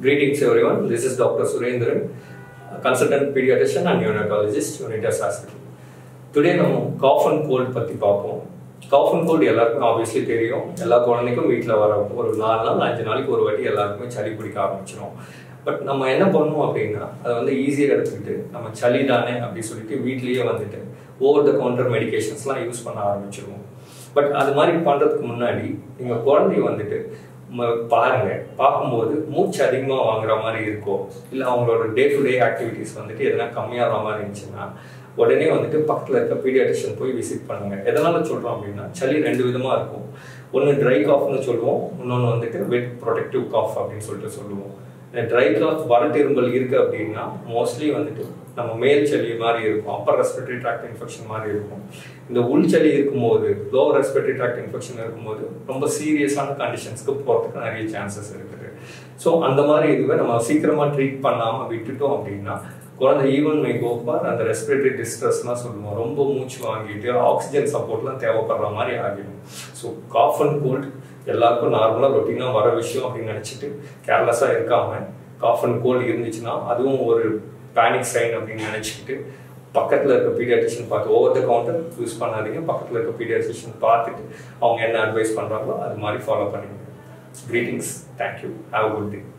Greetings everyone, this is Dr. Surendran, a consultant pediatrician and neonatologist, Unitas Hospital. Today நம்ம cough and cold பற்றி பார்ப்போம் cough and cold எல்லாருக்கும் obviously தெரியும் எல்லா குழந்தைக்கும் வீட்டில் வர ஒரு நாலு நாள் அஞ்சு நாளைக்கு ஒரு வாட்டி எல்லாருக்குமே சளி பிடிக்க ஆரம்பிச்சிடும் பட் நம்ம என்ன பண்ணுவோம் அப்படின்னா அதை வந்து ஈஸியாக எடுத்துக்கிட்டு நம்ம சளி தானே அப்படி சொல்லிட்டு வீட்லேயே வந்துட்டு ஓவர் த கவுண்டர் மெடிகேஷன்ஸ்லாம் யூஸ் பண்ண ஆரம்பிச்சிருவோம் பட் அது மாதிரி பண்ணுறதுக்கு முன்னாடி நீங்கள் குழந்தைய வந்துட்டு ம- பாருங்க பார்க்கும்போது மூச்சு அதிகமாக வாங்குற மாதிரி இருக்கோ இல்லை அவங்களோட டே டு டே ஆக்டிவிட்டீஸ் வந்துட்டு எதனா கம்மியாகிற மாதிரி இருந்துச்சுன்னா உடனே வந்துட்டு பக்கத்தில் இருக்க பீடியாட்ரிஷியன் போய் விசிட் பண்ணுங்க எதனால சொல்கிறோம் அப்படின்னா சளி ரெண்டு விதமாக இருக்கும் ஒன்று ட்ரை காஃப்னு சொல்லுவோம் இன்னொன்று வந்துட்டு வெட் ப்ரொடெக்டிவ் காஃப் அப்படின்னு சொல்லிட்டு சொல்லுவோம் ட்ரை காஃப் வடட்டிரும்பல் இருக்கு அப்படின்னா மோஸ்ட்லி வந்துட்டு நம்ம மேல் சளி மாதிரி இருக்கும் அப்பர் ரெஸ்பிரேட்டரி ட்ராக்ட் இன்ஃபெக்ஷன் மாதிரி இருக்கும் இந்த உள் சளி இருக்கும்போது லோவர் ரெஸ்பிரேட்டரி ட்ராக்ட் இன்ஃபெக்ஷன் இருக்கும்போது ரொம்ப சீரியஸான கண்டிஷன்ஸ்க்கு போகிறதுக்கு நிறைய சான்சஸ் இருக்குது ஸோ அந்த மாதிரி இதுவே நம்ம சீக்கிரமாக ட்ரீட் பண்ணாமல் விட்டுட்டோம் அப்படின்னா குழந்தை ஈவன் மை கோபார் அந்த ரெஸ்பிரேட்டரி டிஸ்ட்ரெஸ்லாம் சொல்லுவோம் ரொம்ப மூச்சு வாங்கிட்டு ஆக்சிஜன் சப்போர்ட்லாம் தேவைப்படுற மாதிரி ஆகிடும் ஸோ காஃப் அண்ட் கோல்ட் எல்லாருக்கும் நார்மலாக ரொட்டீனாக வர விஷயம் அப்படின்னு நினச்சிட்டு கேர்லெஸ்ஸாக இருக்காம காஃப் அண்ட் கோல்டு இருந்துச்சுன்னா அதுவும் ஒரு பேனிக் சைன் அப்படின்னு நினச்சிக்கிட்டு பக்கத்தில் இருக்க பீடியாட்ரிஷியன் பார்த்து ஓவர் த கவுண்டர் யூஸ் பண்ணாதீங்க பக்கத்தில் இருக்க பீடியாட்ரிஷியன் பார்த்துட்டு அவங்க என்ன அட்வைஸ் பண்ணுறாங்களோ அது மாதிரி ஃபாலோ பண்ணிடுங்க greetings thank you have good day